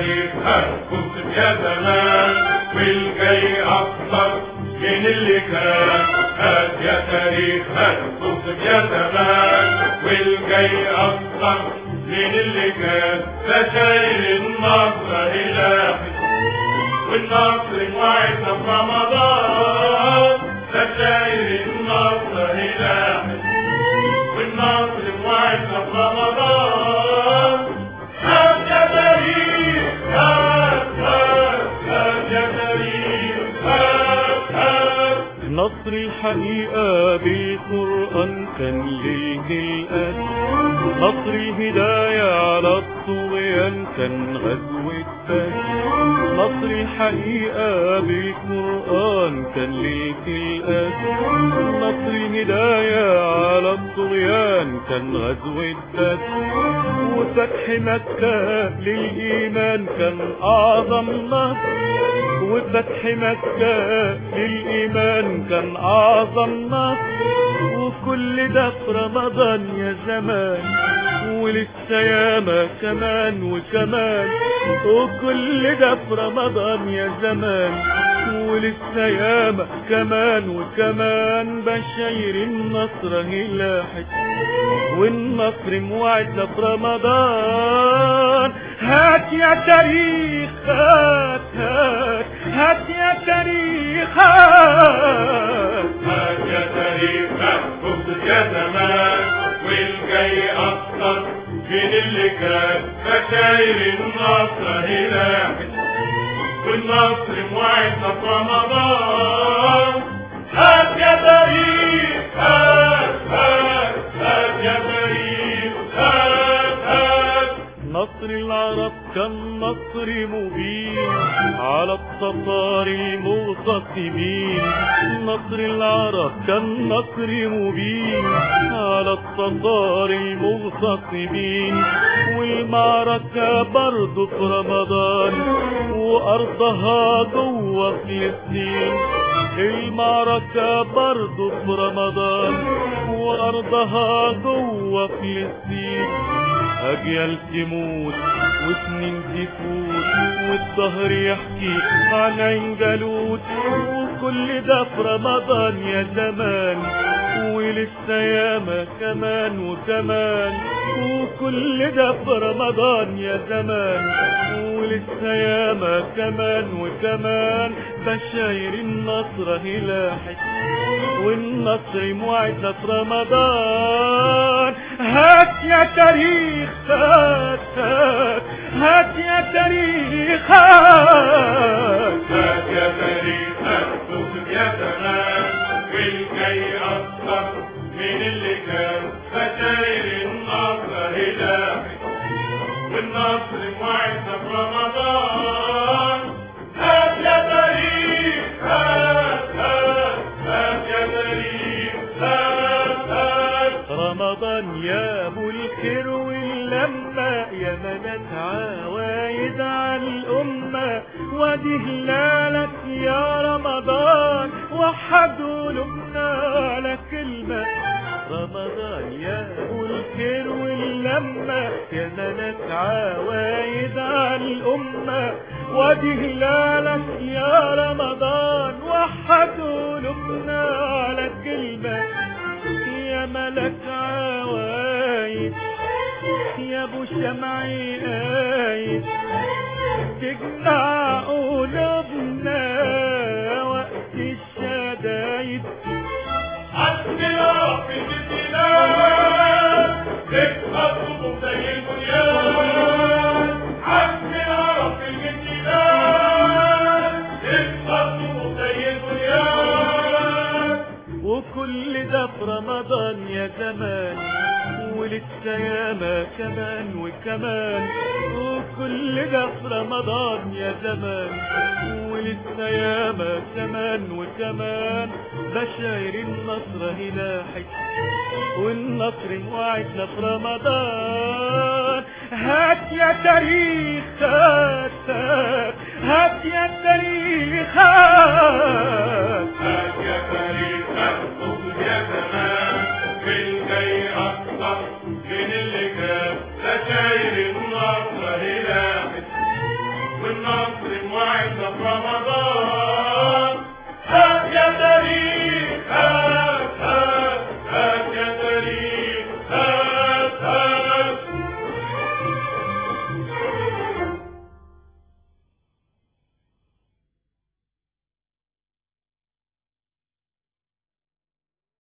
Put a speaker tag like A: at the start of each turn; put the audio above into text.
A: تاريخ هتكتب يا زمان والجاي أكتر من اللي كان هات يا تاريخ هتكتب يا زمان والجاي أكتر من اللي كان بشاير النصر إلهي والنصر موعدنا في رمضان بشاير النصر إلهي والنصر موعدنا في رمضان هات يا تاريخ هات هات هات يا تاريخ هات هات
B: نصر الحقيقة بالقرآن كان ليه الآن نصر الهداية على الطغيان كان غزوة بدر نصر الحقيقة بالقرآن كان ليك الآن نصر الهداية على الطغيان كان غزوة بدر وفتح مكة للإيمان كان أعظم نصر وفتح مكة للإيمان كان أعظم نصر وكل ده في رمضان يا زمان ولسه ياما كمان وكمان وكل ده في رمضان يا زمان ولسه ياما كمان وكمان بشاير النصر هلاحت والنصر موعدنا في رمضان هات يا تاريخ هات هات هات يا تاريخ هات
A: هات يا تاريخ اكتب يا زمان والجاي اكتر من اللي كان بشاير النصر هلاحت والنصر موعدنا في رمضان هات يا تاريخ هات هات هات يا تاريخ هات هات
B: نصر العرب كان نصر مبين على التتار المغتصبين نصر العرب كان نصر مبين على التتار المغتصبين والمعركة برضه في رمضان وأرضها جوه فلسطين المعركة برضه في رمضان وأرضها جوه فلسطين أجيال تموت وسنين تفوت والظهر يحكي عن عين جالوت وكل ده في رمضان يا زمان ولسه ياما كمان وكمان وكل ده في رمضان يا زمان ولسه ياما كمان وكمان بشاير النصر هلاحت والنصر موعدنا في رمضان هات يا تاريخ هات هات هات يا تاريخ هات
A: هات يا تاريخ اكتب يا زمان والجاي اكتر من اللي كان بشاير النصر هلاحت والنصر موعدنا في رمضان هات يا تاريخ هات هات هات يا تاريخ هات هات
B: رمضان يا ابو الخير واللمة يا منت عوايد على الأمة وادي هلالك يا رمضان وحد قلوبنا على كلمة رمضان يا ابو الخير واللمة يا منت عوايد على الأمة وادي هلالك يا رمضان وحد قلوبنا على كلمة يا ملك عوايد يا ابو شمعي قايد تجمع قلوبنا وقت الشدايد
A: حسبي يا رب البلاد تكسب زي البنيان حسبي يا رب البلاد تكسب زي البنيان
B: وكل ده في رمضان يا زمان ولسه ياما كمان وكمان وكل ده في رمضان يا زمان ولسه ياما كمان وكمان بشاير النصر هلاحت والنصر موعدنا في رمضان هات يا تاريخ هات هات هات يا تاريخ هات
A: هات يا تاريخ اكتب يا زمان بالجاي اكتر من اللي كان بشاير النصر هلاحت والنصر موعدنا في رمضان